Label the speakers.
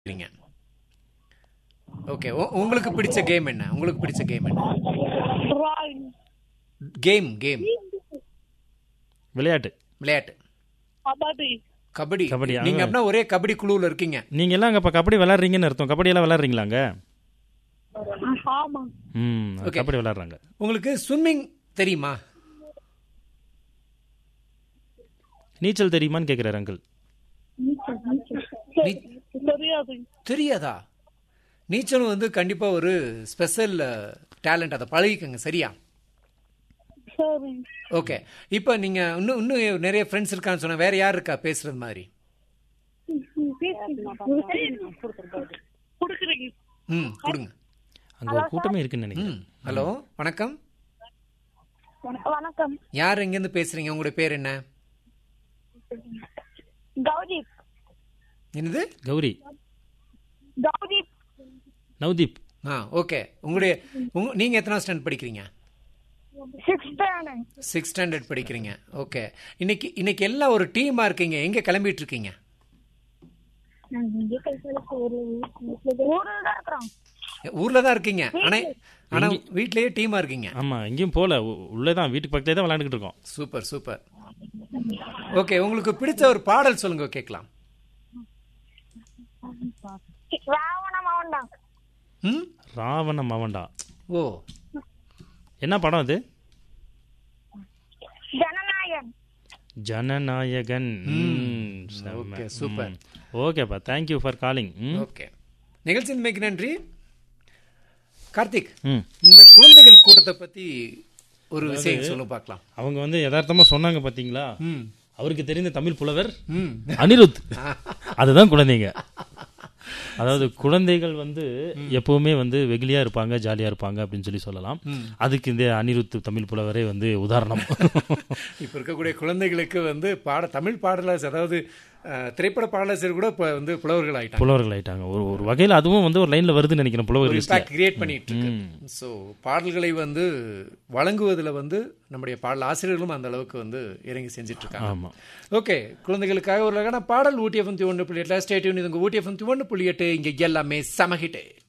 Speaker 1: இருக்கீங்க ஓகே உங்களுக்கு பிடிச்ச கேம் என்ன உங்களுக்கு பிடிச்ச கேம் என்ன
Speaker 2: drawing,
Speaker 1: கேம் கேம்
Speaker 3: விளையாட்டு
Speaker 1: விளையாட்டு
Speaker 2: kabaddi,
Speaker 1: கபடி
Speaker 3: கபடி,
Speaker 1: நீங்க
Speaker 3: ஆமா.
Speaker 1: அப்படின்னா ஒரே கபடி குழுவில் இருக்கீங்க
Speaker 3: நீங்க எல்லாம் அங்க இப்ப கபடி விளையாடுறீங்கன்னு அர்த்தம் கபடி எல்லாம் விளையாடுறீங்களாங்க
Speaker 2: ஆமா
Speaker 3: ம்
Speaker 1: Okay.
Speaker 3: கபடி விளையாடுறாங்க
Speaker 1: உங்களுக்கு ஸ்விம்மிங் தெரியுமா
Speaker 3: நீச்சல் தெரியுமான்னு கேக்குறாரு அங்கிள்
Speaker 1: நீ-
Speaker 2: தெரியாது
Speaker 1: தெரியாதா நீச்சலும் வந்து கண்டிப்பா ஒரு ஸ்பெஷல் டேலண்ட் அதை பழகிக்கங்க சரியா
Speaker 2: சரி
Speaker 1: ஓகே இப்போ நீங்க இன்னும் இன்னும் நிறைய ஃப்ரெண்ட்ஸ் இருக்கான்னு சொன்னா வேற யார் இருக்கா பேசுறது மாதிரி
Speaker 2: குடுக்குறீங்க
Speaker 1: ம் கொடுங்க
Speaker 3: அங்க ஒரு கூட்டமே இருக்குன்னு நினைக்கிறேன்
Speaker 1: ம் ஹலோ வணக்கம்
Speaker 2: வணக்கம்
Speaker 1: யார் எங்கேருந்து பேசுறீங்க உங்களுடைய பேர் என்ன
Speaker 2: கௌரி
Speaker 1: என்னது
Speaker 3: கௌரி
Speaker 2: கௌரி
Speaker 3: நவ்தீப்
Speaker 1: ஆ ஓகே உங்களுடைய உங்க நீங்க எத்தனை ஸ்டாண்டர்ட் படிக்கிறீங்க
Speaker 2: சிக்ஸ் ஸ்டாண்டர்ட்
Speaker 1: சிக்ஸ் ஸ்டாண்டர்ட் படிக்கிறீங்க ஓகே இன்னைக்கு இன்னைக்கு எல்லாம் ஒரு டீமா இருக்கீங்க எங்க கிளம்பிட்டு இருக்கீங்க
Speaker 2: ஊர்ல தான் இருக்கிறோம்
Speaker 1: ஊர்ல தான் இருக்கீங்க ஆனா ஆனா வீட்லயே டீமா இருக்கீங்க
Speaker 3: ஆமா எங்கேயும் போல உ- உள்ளதான் வீட்டுக்கு பக்கத்துல தான் விளையாண்டுக்கிட்டு இருக்கோம்
Speaker 1: சூப்பர் சூப்பர் ஓகே உங்களுக்கு பிடிச்ச ஒரு பாடல் சொல்லுங்க கேட்கலாம்
Speaker 2: ராவண மவன்தான்
Speaker 1: ம்
Speaker 3: ராவண மவன்டா
Speaker 1: ஓ
Speaker 3: என்ன படம் அது
Speaker 2: ஜனநாயகன்
Speaker 3: ஜனநாயகன் ம், செம்ம.
Speaker 1: Okay, super.
Speaker 3: ம். ஓகேப்பா தேங்க்யூ ஃபார் காலிங்
Speaker 1: ஓகே நிகழ்ச்சி மிக்க நன்றி கார்த்திக்
Speaker 3: ம்
Speaker 1: இந்த குழந்தைகள் கூட்டத்தை பத்தி ஒரு விஷயம் சொல்ல பார்க்கலாம்
Speaker 3: அவங்க வந்து யதார்த்தமா சொன்னாங்க பாத்தீங்களா
Speaker 1: ம்
Speaker 3: அவருக்கு தெரிந்த தமிழ் புலவர்
Speaker 1: ம்
Speaker 3: அனிருத் அதுதான் குழந்தைங்க அதாவது குழந்தைகள் வந்து எப்பவுமே வந்து வெகுளியா இருப்பாங்க ஜாலியா இருப்பாங்க அப்படின்னு சொல்லி சொல்லலாம் அதுக்கு இந்த அனிருத் தமிழ் புலவரே வந்து உதாரணம்
Speaker 1: இப்ப இருக்கக்கூடிய குழந்தைகளுக்கு வந்து பாட தமிழ் பாடலாசிரியர் அதாவது அஹ், திரைப்பட பாடலாசிரியர் கூட இப்ப வந்து புலவர்கள் ஆயிட்டாங்க
Speaker 3: புலவர்கள் ஆயிட்டாங்க ஒரு ஒரு வகையில அதுவும் வந்து ஒரு லைன்ல வருதுன்னு நினைக்கிறேன் புலவர்
Speaker 1: ஒரு
Speaker 3: லிஸ்ட்ல
Speaker 1: இம்பாக்ட் கிரியேட் பண்ணிட்டு இருக்கு ஸோ பாடல்களை வந்து வழங்குவதில் வந்து நம்முடைய பாடல் ஆசிரியர்களும் அந்த அளவுக்கு வந்து இறங்கி செஞ்சுட்டு இருக்காங்க
Speaker 3: ஆமா
Speaker 1: ஓகே குழந்தைகளுக்காக ஒரு அழகான பாடல் ஊட்டி எஃப்எம் ஒன்று புள்ளி எட்டில் ஸ்டேட்யூன் இது உங்க ஊட்டி எஃப்எம் ஒன்று புள்ளி எட்டு இங்கே எல்லாமே சமஹிட்டே